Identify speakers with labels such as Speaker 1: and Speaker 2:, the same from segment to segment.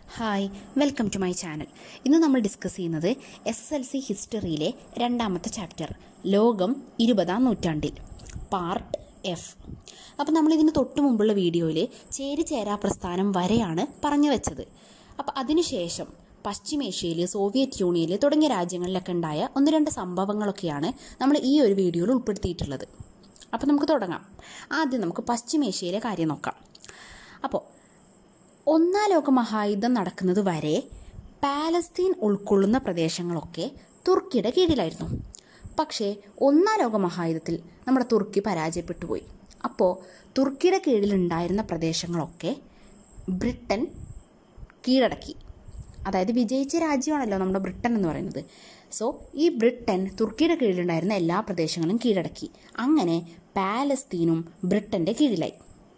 Speaker 1: hi welcome to my channel ഇന്ന് നമ്മൾ discuss ചെയ്യുന്നത് എസ് എൽ സി ഹിസ്റ്ററിയിലെ രണ്ടാമത്തെ ചാപ്റ്റർ ലോകം ഇരുപതാം നൂറ്റാണ്ടിൽ പാർട്ട് എഫ് അപ്പോൾ നമ്മൾ ഇതിന് തൊട്ട് മുമ്പുള്ള വീഡിയോയിൽ ചേരി ചേരാ പ്രസ്ഥാനം വരെയാണ് പറഞ്ഞു വെച്ചത് അപ്പോൾ അതിനുശേഷം പശ്ചിമേഷ്യയിൽ സോവിയറ്റ് യൂണിയനിൽ തുടങ്ങിയ രാജ്യങ്ങളിലൊക്കെ ഉണ്ടായ ഒന്ന് രണ്ട് സംഭവങ്ങളൊക്കെയാണ് നമ്മൾ ഈ ഒരു വീഡിയോയിൽ ഉൾപ്പെടുത്തിയിട്ടുള്ളത് അപ്പോൾ നമുക്ക് തുടങ്ങാം ആദ്യം നമുക്ക് പശ്ചിമേഷ്യയിലെ കാര്യം നോക്കാം അപ്പോൾ ഒന്നാം ലോക മഹായുദ്ധം നടക്കുന്നത് വരെ പാലസ്തീൻ ഉൾക്കൊള്ളുന്ന പ്രദേശങ്ങളൊക്കെ തുർക്കിയുടെ കീഴിലായിരുന്നു പക്ഷേ ഒന്നാം ലോക മഹായുദ്ധത്തിൽ നമ്മുടെ തുർക്കി പരാജയപ്പെട്ടു പോയി അപ്പോൾ തുർക്കിയുടെ കീഴിലുണ്ടായിരുന്ന പ്രദേശങ്ങളൊക്കെ ബ്രിട്ടൻ കീഴടക്കി അതായത് വിജയിച്ച രാജ്യമാണല്ലോ നമ്മുടെ ബ്രിട്ടൻ എന്ന് പറയുന്നത് സോ ഈ ബ്രിട്ടൻ തുർക്കിയുടെ കീഴിലുണ്ടായിരുന്ന എല്ലാ പ്രദേശങ്ങളും കീഴടക്കി അങ്ങനെ പാലസ്തീനും ബ്രിട്ടൻ്റെ കീഴിലായി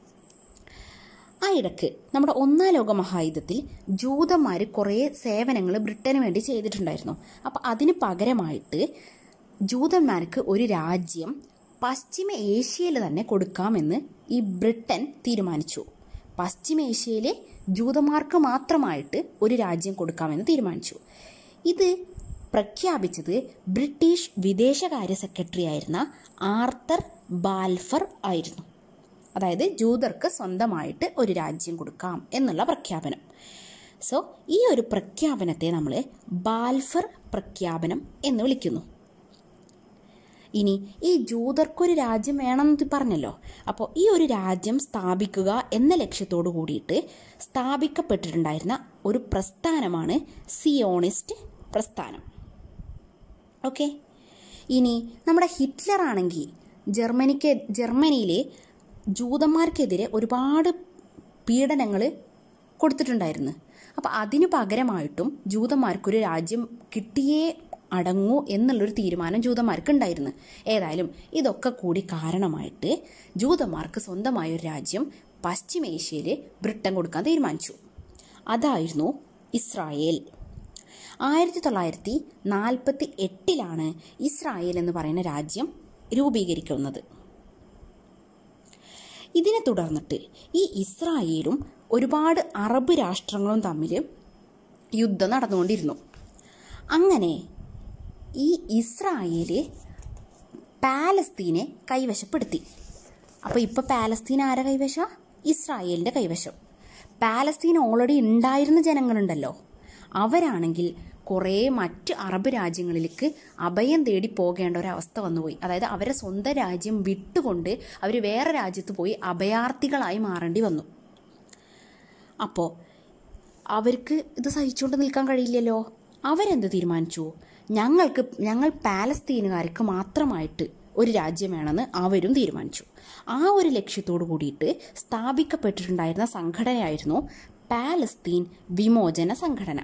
Speaker 1: ആ ഇടക്ക് നമ്മുടെ ഒന്നാം ലോക മഹായുദ്ധത്തിൽ ജൂതന്മാർ കുറേ സേവനങ്ങൾ ബ്രിട്ടന് വേണ്ടി ചെയ്തിട്ടുണ്ടായിരുന്നു അപ്പോൾ അതിന് പകരമായിട്ട് ജൂതന്മാർക്ക് ഒരു രാജ്യം പശ്ചിമ ഏഷ്യയിൽ തന്നെ കൊടുക്കാമെന്ന് ഈ ബ്രിട്ടൻ തീരുമാനിച്ചു പശ്ചിമേഷ്യയിലെ ജൂതന്മാർക്ക് മാത്രമായിട്ട് ഒരു രാജ്യം കൊടുക്കാമെന്ന് തീരുമാനിച്ചു ഇത് പ്രഖ്യാപിച്ചത് ബ്രിട്ടീഷ് വിദേശകാര്യ സെക്രട്ടറി ആയിരുന്ന ആർത്തർ ബാൽഫർ ആയിരുന്നു അതായത് ജൂതർക്ക് സ്വന്തമായിട്ട് ഒരു രാജ്യം കൊടുക്കാം എന്നുള്ള പ്രഖ്യാപനം സോ ഈ ഒരു പ്രഖ്യാപനത്തെ നമ്മൾ ബാൽഫർ പ്രഖ്യാപനം എന്ന് വിളിക്കുന്നു ഇനി ഈ ജൂതർക്കൊരു രാജ്യം വേണമെന്ന് പറഞ്ഞല്ലോ അപ്പോൾ ഈ ഒരു രാജ്യം സ്ഥാപിക്കുക എന്ന ലക്ഷ്യത്തോടു കൂടിയിട്ട് സ്ഥാപിക്കപ്പെട്ടിട്ടുണ്ടായിരുന്ന ഒരു പ്രസ്ഥാനമാണ് സിയോണിസ്റ്റ് പ്രസ്ഥാനം ഓക്കെ ഇനി നമ്മുടെ ഹിറ്റ്ലർ ആണെങ്കിൽ ജർമ്മനിക്ക് ജർമ്മനിയിലെ ജൂതന്മാർക്കെതിരെ ഒരുപാട് പീഡനങ്ങൾ കൊടുത്തിട്ടുണ്ടായിരുന്നു അപ്പോൾ അതിനു പകരമായിട്ടും ജൂതന്മാർക്കൊരു രാജ്യം കിട്ടിയേ അടങ്ങൂ എന്നുള്ളൊരു തീരുമാനം ജൂതന്മാർക്ക് ഉണ്ടായിരുന്നു ഏതായാലും ഇതൊക്കെ കൂടി കാരണമായിട്ട് ജൂതന്മാർക്ക് സ്വന്തമായ ഒരു രാജ്യം പശ്ചിമേഷ്യയിൽ ബ്രിട്ടൻ കൊടുക്കാൻ തീരുമാനിച്ചു അതായിരുന്നു ഇസ്രായേൽ ആയിരത്തി തൊള്ളായിരത്തി നാൽപ്പത്തി എട്ടിലാണ് ഇസ്രായേൽ എന്ന് പറയുന്ന രാജ്യം രൂപീകരിക്കുന്നത് ഇതിനെ തുടർന്നിട്ട് ഈ ഇസ്രായേലും ഒരുപാട് അറബ് രാഷ്ട്രങ്ങളും തമ്മിൽ യുദ്ധം നടന്നുകൊണ്ടിരുന്നു അങ്ങനെ ഈ ഇസ്രായേല് പാലസ്തീനെ കൈവശപ്പെടുത്തി അപ്പോൾ ഇപ്പോൾ പാലസ്തീൻ ആരെ കൈവശ ഇസ്രായേലിൻ്റെ കൈവശം പാലസ്തീൻ ഓൾറെഡി ഉണ്ടായിരുന്ന ജനങ്ങളുണ്ടല്ലോ അവരാണെങ്കിൽ കുറേ മറ്റ് അറബ് രാജ്യങ്ങളിലേക്ക് അഭയം തേടി പോകേണ്ട ഒരു അവസ്ഥ വന്നുപോയി അതായത് അവരെ സ്വന്തം രാജ്യം വിട്ടുകൊണ്ട് അവർ വേറെ രാജ്യത്ത് പോയി അഭയാർത്ഥികളായി മാറേണ്ടി വന്നു അപ്പോൾ അവർക്ക് ഇത് സഹിച്ചുകൊണ്ട് നിൽക്കാൻ കഴിയില്ലല്ലോ അവരെന്ത് തീരുമാനിച്ചു ഞങ്ങൾക്ക് ഞങ്ങൾ പാലസ്തീനുകാർക്ക് മാത്രമായിട്ട് ഒരു രാജ്യം വേണമെന്ന് അവരും തീരുമാനിച്ചു ആ ഒരു ലക്ഷ്യത്തോടു കൂടിയിട്ട് സ്ഥാപിക്കപ്പെട്ടിട്ടുണ്ടായിരുന്ന സംഘടനയായിരുന്നു പാലസ്തീൻ വിമോചന സംഘടന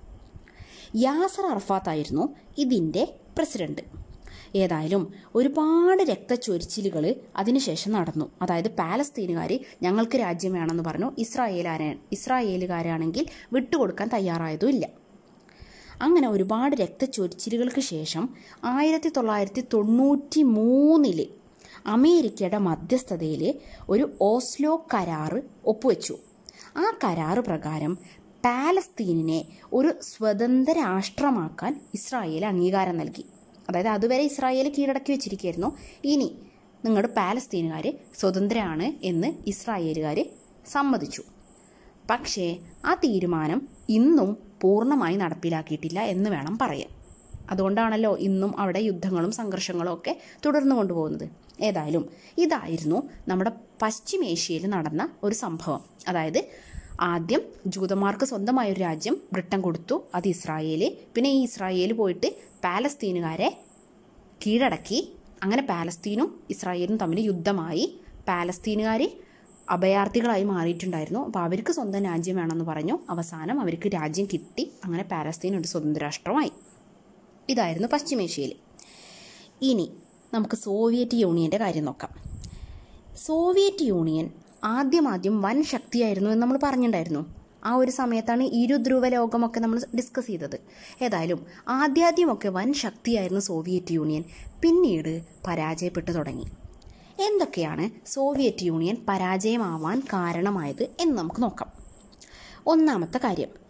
Speaker 1: യാസർ അറഫാത്ത് ആയിരുന്നു ഇതിൻ്റെ പ്രസിഡന്റ് ഏതായാലും ഒരുപാട് രക്തച്ചൊരിച്ചിലുകൾ അതിനുശേഷം നടന്നു അതായത് പാലസ്തീനുകാർ ഞങ്ങൾക്ക് രാജ്യം വേണമെന്ന് പറഞ്ഞു ഇസ്രായേലാര ഇസ്രായേലുകാരാണെങ്കിൽ വിട്ടുകൊടുക്കാൻ തയ്യാറായതുമില്ല അങ്ങനെ ഒരുപാട് രക്തച്ചൊരിച്ചിലുകൾക്ക് ശേഷം ആയിരത്തി തൊള്ളായിരത്തി തൊണ്ണൂറ്റി മൂന്നില് അമേരിക്കയുടെ മധ്യസ്ഥതയിൽ ഒരു ഓസ്ലോ കരാറ് ഒപ്പുവെച്ചു ആ കരാറ് പ്രകാരം പാലസ്തീനിനെ ഒരു സ്വതന്ത്ര രാഷ്ട്രമാക്കാൻ ഇസ്രായേൽ അംഗീകാരം നൽകി അതായത് അതുവരെ ഇസ്രായേൽ കീഴടക്കി വെച്ചിരിക്കുകയായിരുന്നു ഇനി നിങ്ങളുടെ പാലസ്തീനുകാർ സ്വതന്ത്രമാണ് എന്ന് ഇസ്രായേലുകാർ സമ്മതിച്ചു പക്ഷേ ആ തീരുമാനം ഇന്നും പൂർണ്ണമായി നടപ്പിലാക്കിയിട്ടില്ല എന്ന് വേണം പറയാൻ അതുകൊണ്ടാണല്ലോ ഇന്നും അവിടെ യുദ്ധങ്ങളും സംഘർഷങ്ങളും ഒക്കെ തുടർന്നു കൊണ്ടുപോകുന്നത് ഏതായാലും ഇതായിരുന്നു നമ്മുടെ പശ്ചിമേഷ്യയിൽ നടന്ന ഒരു സംഭവം അതായത് ആദ്യം ജൂതന്മാർക്ക് സ്വന്തമായ ഒരു രാജ്യം ബ്രിട്ടൻ കൊടുത്തു അത് ഇസ്രായേൽ പിന്നെ ഈ ഇസ്രായേൽ പോയിട്ട് പാലസ്തീനുകാരെ കീഴടക്കി അങ്ങനെ പാലസ്തീനും ഇസ്രായേലും തമ്മിൽ യുദ്ധമായി പാലസ്തീനുകാർ അഭയാർത്ഥികളായി മാറിയിട്ടുണ്ടായിരുന്നു അപ്പോൾ അവർക്ക് സ്വന്തം രാജ്യം വേണമെന്ന് പറഞ്ഞു അവസാനം അവർക്ക് രാജ്യം കിട്ടി അങ്ങനെ പാലസ്തീൻ ഒരു സ്വതന്ത്ര രാഷ്ട്രമായി ഇതായിരുന്നു പശ്ചിമേഷ്യയിൽ ഇനി നമുക്ക് സോവിയറ്റ് യൂണിയൻ്റെ കാര്യം നോക്കാം സോവിയറ്റ് യൂണിയൻ ആദ്യം ആദ്യം വൻ ശക്തിയായിരുന്നു എന്ന് നമ്മൾ പറഞ്ഞിട്ടുണ്ടായിരുന്നു ആ ഒരു സമയത്താണ് ഇരുധ്രുവ ലോകമൊക്കെ നമ്മൾ ഡിസ്കസ് ചെയ്തത് ഏതായാലും ആദ്യാദ്യമൊക്കെ വൻ ശക്തിയായിരുന്നു സോവിയറ്റ് യൂണിയൻ പിന്നീട് പരാജയപ്പെട്ടു തുടങ്ങി എന്തൊക്കെയാണ് സോവിയറ്റ് യൂണിയൻ പരാജയമാവാൻ കാരണമായത് എന്ന് നമുക്ക് നോക്കാം ഒന്നാമത്തെ കാര്യം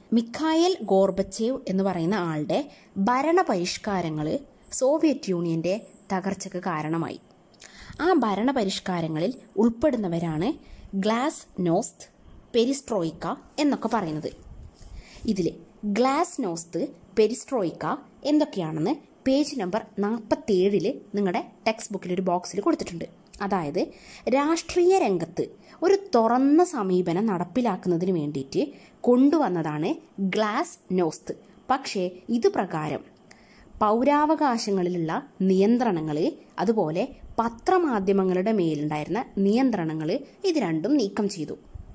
Speaker 1: മിഖായൽ ഗോർബച്ചേവ് എന്ന് പറയുന്ന ആളുടെ ഭരണപരിഷ്കാരങ്ങൾ സോവിയറ്റ് യൂണിയന്റെ തകർച്ചയ്ക്ക് കാരണമായി ആ ഭരണപരിഷ്കാരങ്ങളിൽ ഉൾപ്പെടുന്നവരാണ് ഗ്ലാസ് നോസ്ത് പെരിസ്ട്രോയിക്ക എന്നൊക്കെ പറയുന്നത് ഇതിൽ ഗ്ലാസ് നോസ്ത് പെരിസ്ട്രോയിക്ക എന്തൊക്കെയാണെന്ന് പേജ് നമ്പർ നാൽപ്പത്തേഴില് നിങ്ങളുടെ ടെക്സ്റ്റ് ബുക്കിൽ ഒരു ബോക്സിൽ കൊടുത്തിട്ടുണ്ട് അതായത് രാഷ്ട്രീയ രംഗത്ത് ഒരു തുറന്ന സമീപനം നടപ്പിലാക്കുന്നതിന് വേണ്ടിയിട്ട് കൊണ്ടുവന്നതാണ് ഗ്ലാസ് നോസ്ത് പക്ഷേ ഇത് പ്രകാരം പൗരാവകാശങ്ങളിലുള്ള നിയന്ത്രണങ്ങൾ അതുപോലെ പത്രമാധ്യമങ്ങളുടെ മേലുണ്ടായിരുന്ന നിയന്ത്രണങ്ങൾ ഇത് രണ്ടും നീക്കം ചെയ്തു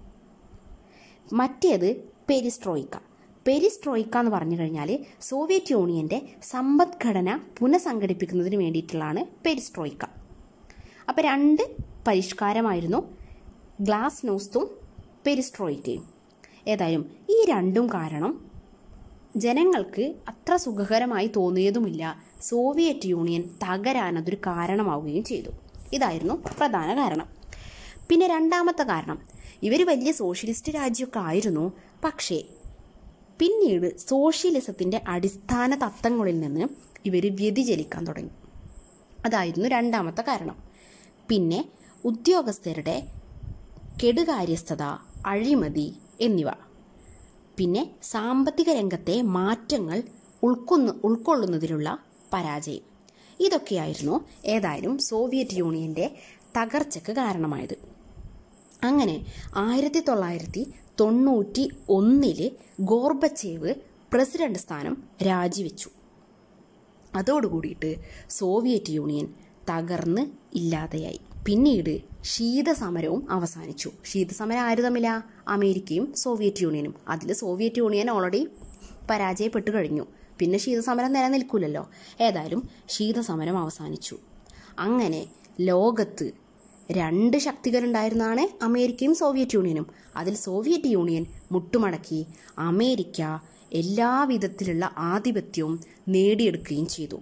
Speaker 1: മറ്റേത് പെരിസ്ട്രോയിക്ക പെരിസ്ട്രോയിക്ക എന്ന് പറഞ്ഞു കഴിഞ്ഞാൽ സോവിയറ്റ് യൂണിയന്റെ സമ്പദ്ഘടന പുനഃസംഘടിപ്പിക്കുന്നതിന് വേണ്ടിയിട്ടുള്ളതാണ് പെരിസ്ട്രോയിക്ക അപ്പോൾ രണ്ട് പരിഷ്കാരമായിരുന്നു ഗ്ലാസ് നോസ്തും പെരിസ്ട്രോയിക്കയും ഏതായാലും ഈ രണ്ടും കാരണം ജനങ്ങൾക്ക് അത്ര സുഖകരമായി തോന്നിയതുമില്ല സോവിയറ്റ് യൂണിയൻ തകരാൻ അതൊരു കാരണമാവുകയും ചെയ്തു ഇതായിരുന്നു പ്രധാന കാരണം പിന്നെ രണ്ടാമത്തെ കാരണം ഇവർ വലിയ സോഷ്യലിസ്റ്റ് രാജ്യമൊക്കെ ആയിരുന്നു പക്ഷേ പിന്നീട് സോഷ്യലിസത്തിൻ്റെ അടിസ്ഥാന തത്വങ്ങളിൽ നിന്ന് ഇവർ വ്യതിചലിക്കാൻ തുടങ്ങി അതായിരുന്നു രണ്ടാമത്തെ കാരണം പിന്നെ ഉദ്യോഗസ്ഥരുടെ കെടുകാര്യസ്ഥത അഴിമതി എന്നിവ പിന്നെ സാമ്പത്തിക രംഗത്തെ മാറ്റങ്ങൾ ഉൾക്കൊന്നു ഉൾക്കൊള്ളുന്നതിലുള്ള പരാജയം ഇതൊക്കെയായിരുന്നു ഏതായാലും സോവിയറ്റ് യൂണിയന്റെ തകർച്ചയ്ക്ക് കാരണമായത് അങ്ങനെ ആയിരത്തി തൊള്ളായിരത്തി തൊണ്ണൂറ്റി ഒന്നില് ഗോർബച്ചേവ് പ്രസിഡന്റ് സ്ഥാനം രാജിവെച്ചു അതോടുകൂടിയിട്ട് സോവിയറ്റ് യൂണിയൻ തകർന്ന് ഇല്ലാതെയായി പിന്നീട് ശീതസമരവും അവസാനിച്ചു ശീതസമരം ആര് തമ്മില അമേരിക്കയും സോവിയറ്റ് യൂണിയനും അതിൽ സോവിയറ്റ് യൂണിയൻ ഓൾറെഡി പരാജയപ്പെട്ടു കഴിഞ്ഞു പിന്നെ ശീതസമരം നിലനിൽക്കില്ലല്ലോ ഏതായാലും ശീതസമരം അവസാനിച്ചു അങ്ങനെ ലോകത്ത് രണ്ട് ശക്തികളുണ്ടായിരുന്നതാണ് അമേരിക്കയും സോവിയറ്റ് യൂണിയനും അതിൽ സോവിയറ്റ് യൂണിയൻ മുട്ടുമടക്കി അമേരിക്ക എല്ലാവിധത്തിലുള്ള ആധിപത്യവും നേടിയെടുക്കുകയും ചെയ്തു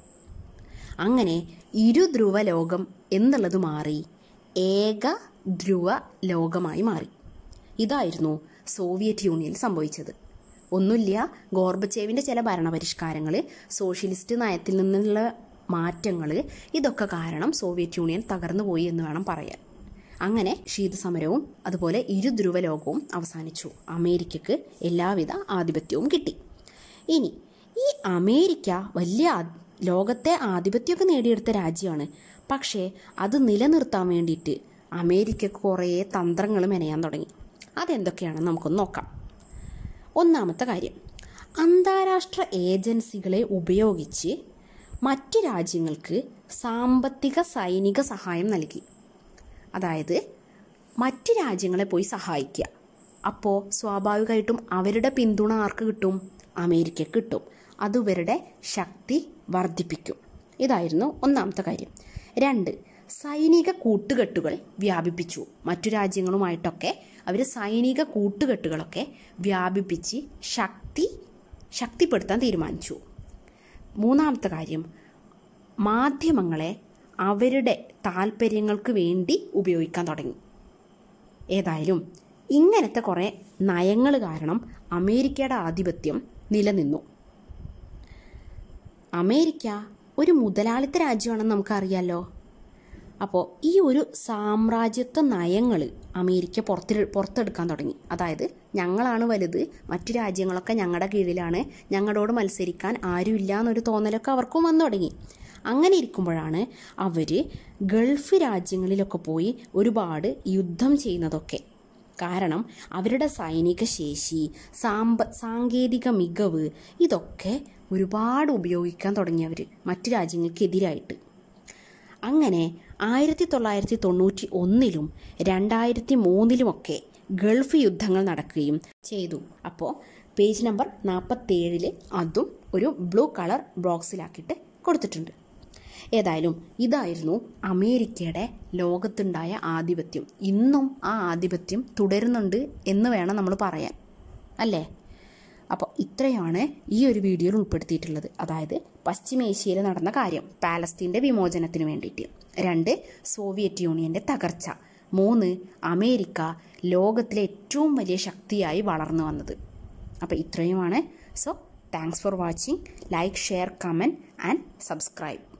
Speaker 1: അങ്ങനെ ഇരുധ്രുവ ലോകം എന്നുള്ളത് മാറി ഏക ധ്രുവ ലോകമായി മാറി ഇതായിരുന്നു സോവിയറ്റ് യൂണിയനിൽ സംഭവിച്ചത് ഒന്നുമില്ല ഗോർബച്ചേവിൻ്റെ ചില ഭരണപരിഷ്കാരങ്ങൾ സോഷ്യലിസ്റ്റ് നയത്തിൽ നിന്നുള്ള മാറ്റങ്ങൾ ഇതൊക്കെ കാരണം സോവിയറ്റ് യൂണിയൻ തകർന്നു പോയി എന്ന് വേണം പറയാൻ അങ്ങനെ ശീതസമരവും അതുപോലെ ഇരുധ്രുവ ലോകവും അവസാനിച്ചു അമേരിക്കക്ക് എല്ലാവിധ ആധിപത്യവും കിട്ടി ഇനി ഈ അമേരിക്ക വലിയ ആ- ലോകത്തെ ആധിപത്യമൊക്കെ നേടിയെടുത്ത രാജ്യമാണ് പക്ഷേ അത് നിലനിർത്താൻ വേണ്ടിയിട്ട് അമേരിക്കക്ക് കുറേ തന്ത്രങ്ങൾ മെനയാൻ തുടങ്ങി അതെന്തൊക്കെയാണെന്ന് നമുക്കൊന്ന് നോക്കാം ഒന്നാമത്തെ കാര്യം അന്താരാഷ്ട്ര ഏജൻസികളെ ഉപയോഗിച്ച് മറ്റ് രാജ്യങ്ങൾക്ക് സാമ്പത്തിക സൈനിക സഹായം നൽകി അതായത് മറ്റ് രാജ്യങ്ങളെ പോയി സഹായിക്കുക അപ്പോൾ സ്വാഭാവികമായിട്ടും അവരുടെ പിന്തുണ ആർക്ക് കിട്ടും അമേരിക്കക്ക് കിട്ടും അത് ഇവരുടെ ശക്തി വർദ്ധിപ്പിക്കും ഇതായിരുന്നു ഒന്നാമത്തെ കാര്യം രണ്ട് സൈനിക കൂട്ടുകെട്ടുകൾ വ്യാപിപ്പിച്ചു മറ്റു രാജ്യങ്ങളുമായിട്ടൊക്കെ അവർ സൈനിക കൂട്ടുകെട്ടുകളൊക്കെ വ്യാപിപ്പിച്ച് ശക്തി ശക്തിപ്പെടുത്താൻ തീരുമാനിച്ചു മൂന്നാമത്തെ കാര്യം മാധ്യമങ്ങളെ അവരുടെ താല്പര്യങ്ങൾക്ക് വേണ്ടി ഉപയോഗിക്കാൻ തുടങ്ങി ഏതായാലും ഇങ്ങനത്തെ കുറേ നയങ്ങൾ കാരണം അമേരിക്കയുടെ ആധിപത്യം നിലനിന്നു അമേരിക്ക ഒരു മുതലാളിത്ത രാജ്യമാണെന്ന് നമുക്കറിയാലോ അപ്പോൾ ഈ ഒരു സാമ്രാജ്യത്വ നയങ്ങൾ അമേരിക്ക പുറത്തി പുറത്തെടുക്കാൻ തുടങ്ങി അതായത് ഞങ്ങളാണ് വലുത് മറ്റു രാജ്യങ്ങളൊക്കെ ഞങ്ങളുടെ കീഴിലാണ് ഞങ്ങളോട് മത്സരിക്കാൻ ആരുമില്ല എന്നൊരു തോന്നലൊക്കെ അവർക്കും വന്നു തുടങ്ങി അങ്ങനെ ഇരിക്കുമ്പോഴാണ് അവർ ഗൾഫ് രാജ്യങ്ങളിലൊക്കെ പോയി ഒരുപാട് യുദ്ധം ചെയ്യുന്നതൊക്കെ കാരണം അവരുടെ സൈനിക ശേഷി സാമ്പ സാങ്കേതിക മികവ് ഇതൊക്കെ ഒരുപാട് ഉപയോഗിക്കാൻ തുടങ്ങിയവർ മറ്റു രാജ്യങ്ങൾക്കെതിരായിട്ട് അങ്ങനെ ആയിരത്തി തൊള്ളായിരത്തി തൊണ്ണൂറ്റി ഒന്നിലും രണ്ടായിരത്തി മൂന്നിലുമൊക്കെ ഗൾഫ് യുദ്ധങ്ങൾ നടക്കുകയും ചെയ്തു അപ്പോൾ പേജ് നമ്പർ നാൽപ്പത്തേഴില് അതും ഒരു ബ്ലൂ കളർ ബോക്സിലാക്കിയിട്ട് കൊടുത്തിട്ടുണ്ട് ഏതായാലും ഇതായിരുന്നു അമേരിക്കയുടെ ലോകത്തുണ്ടായ ആധിപത്യം ഇന്നും ആ ആധിപത്യം തുടരുന്നുണ്ട് എന്ന് വേണം നമ്മൾ പറയാൻ അല്ലേ അപ്പോൾ ഇത്രയാണ് ഈ ഒരു വീഡിയോയിൽ ഉൾപ്പെടുത്തിയിട്ടുള്ളത് അതായത് പശ്ചിമേഷ്യയിൽ നടന്ന കാര്യം പാലസ്തീൻ്റെ വിമോചനത്തിന് വേണ്ടിയിട്ട് രണ്ട് സോവിയറ്റ് യൂണിയൻ്റെ തകർച്ച മൂന്ന് അമേരിക്ക ലോകത്തിലെ ഏറ്റവും വലിയ ശക്തിയായി വളർന്നു വന്നത് അപ്പോൾ ഇത്രയുമാണ് so thanks for watching like share comment and subscribe